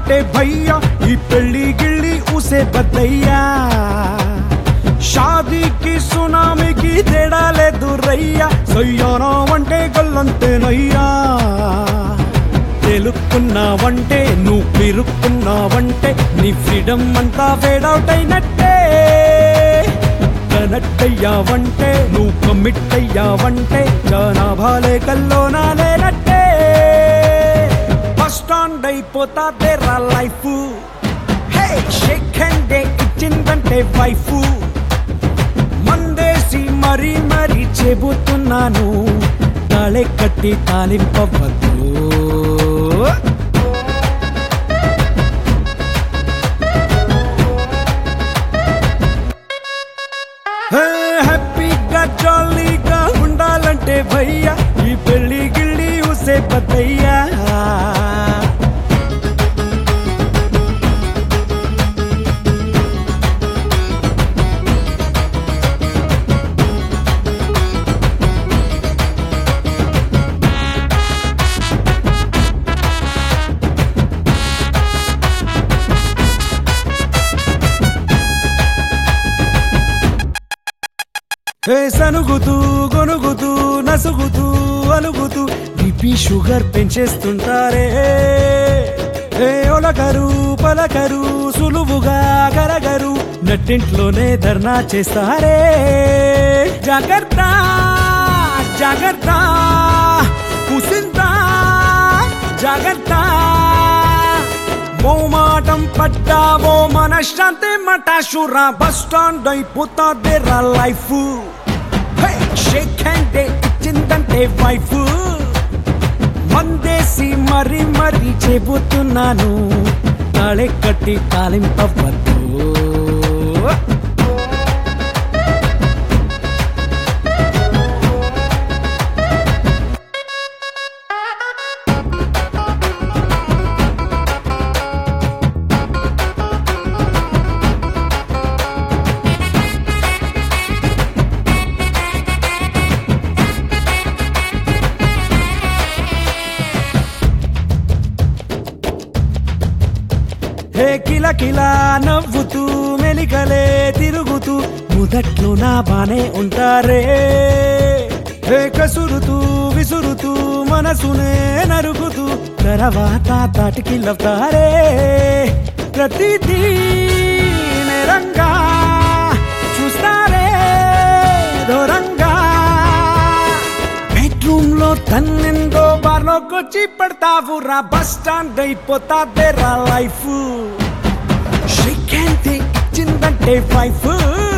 అంటే భయ్యా ఈ పెళ్లి గిళ్ళి ఉసే బద్దయ్యా షాదీకి సునామీకి తేడా లేదు రయ్యా సయ్యానా అంటే గల్లంతేనయ్యా తెలుక్కున్నావంటే నువ్వు పిరుక్కున్నావంటే నీ ఫ్రీడమ్ అంతా ఫేడౌట్ అయినట్టే కనెక్ట్ అయ్యావంటే నువ్వు కమిట్ అయ్యావంటే జనాభాలే కల్లోనా లేనట్టే బస్ స్టాండ్ అయిపోతా తెరా లైఫ్ హే షేక్ హ్యాండ్ ఇచ్చిందంటే వైఫ్ మందేసి మరీ మరీ చెబుతున్నాను తాళే కట్టి తాలింపవద్దు హే, హ్యాపీగా జాలీగా ఉండాలంటే భయ్యా ఈ పెళ్లి గిళ్ళి ఉసే పద్దయ్యా హే సనుగుతూ గొనుగుతూ నసుగుతూ అలుగుతూ బీపీ షుగర్ పెంచేస్తుంటారే హే ఒలకరు పలకరు సులువుగా కరగరు నట్టింట్లోనే ధర్నా చేస్తారే జాగ్రత్త జాగ్రత్త కుసిందా జాగ్రత్త మౌమాటం పడ్డావో మనశ్శాంతి మటాషురా బస్ స్టాండ్ అయిపోతాదే రా లైఫ్ షేక్ హ్యాండ్ ఇచ్చిందంటే వైఫ్ మందేసి మరి మరి చెబుతున్నాను తాళే కట్టి తాలింపవద్దు హే కిల కిల నవ్వుతూ మెలికలే తిరుగుతూ మొదట్లో నా బానే ఉంటారే హే కసురుతూ విసురుతూ మనసునే నరుగుతూ తర్వాత తాటికి లవుతారే ప్రతిదీ నేరంగా చూస్తారే దూరంగా బెడ్రూమ్ లో తన్నెందో బార్లోకొచ్చి పడతావు రా బస్ స్టాండ్ అయిపోతాదే రా లైఫ్ షేక్ హ్యాండ్ ఇచ్చిందంటే వైఫ్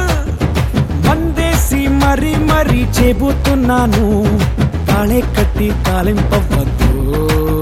మందేసి మరి మరి చెబుతున్నాను తాళే కట్టి తాలింపవద్దు